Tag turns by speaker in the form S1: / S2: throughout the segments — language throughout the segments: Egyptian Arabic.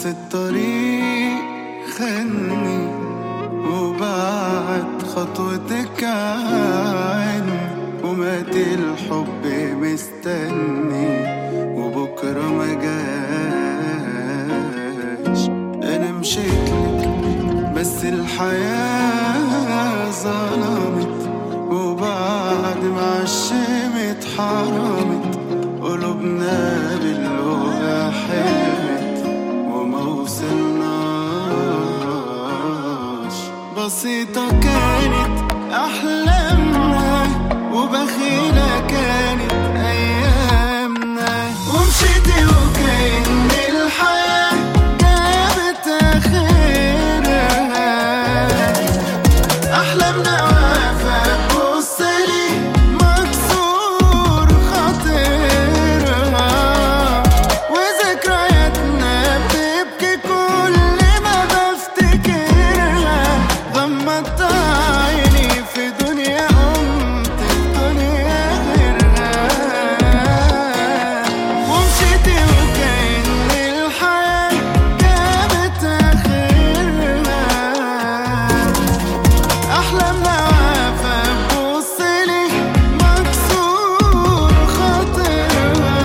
S1: الطريق خدني وبعد خطوتك عني ومات الحب مستني وبكرة ما جاش أنا مشيت لك بس الحياة ظلمت وبعد ما عشمت حرمت قلوبنا باللغة حلمت وما وصلناش بسيطة كانت أحلامنا وبخيلة كانت أيامنا ومشيتي وكأن الحياة جابت آخرها أحلامنا واقفة بصلي مكسور خاطرها وذكرياتنا بتبكي كل ما بفتكرها غمضت عيني في دنيا قمت في دنيا غيرها ومشيتي وكأن الحياة جابت آخرها أحلامنا واقفة ببصلي مكسور خاطرها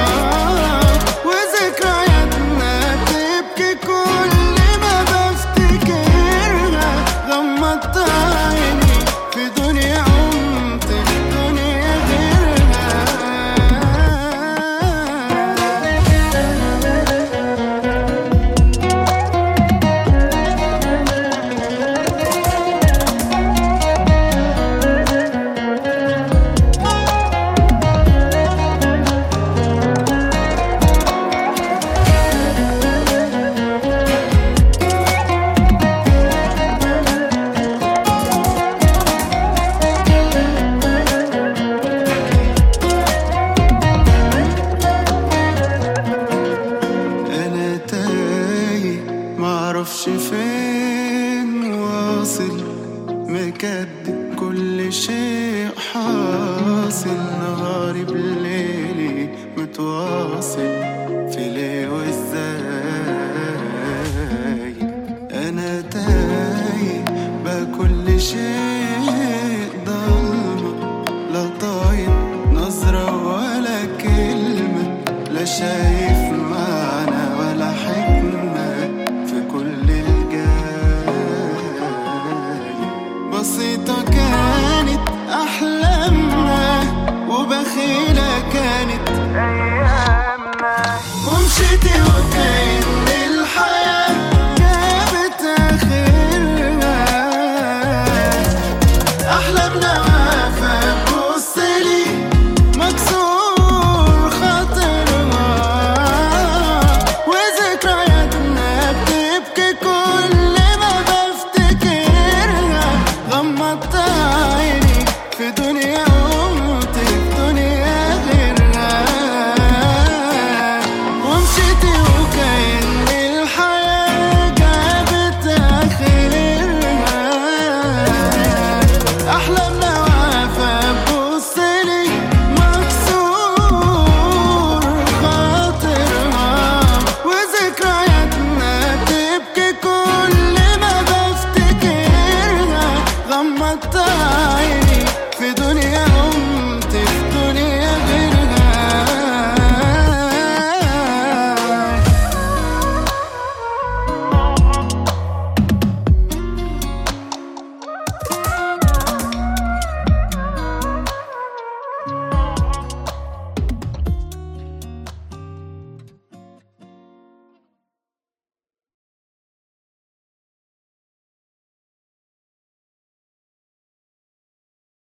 S1: وذكرياتنا تبكي كل ما بفتكرها غمضت عيني في دنيا قمت في دنيا غيرها انا تايه معرفش فين واصل مكدب كل شيء حاصل نهاري بليلي متواصل في ليه وازاي انا تايه بقى كل شيء ضلمه لا طايق نظرة ولا كلمة لا شايف معنى ولا حكمة في كل الجاي بسيطة كانت أحلامنا وبخيلة كانت أيامنا ومشيتي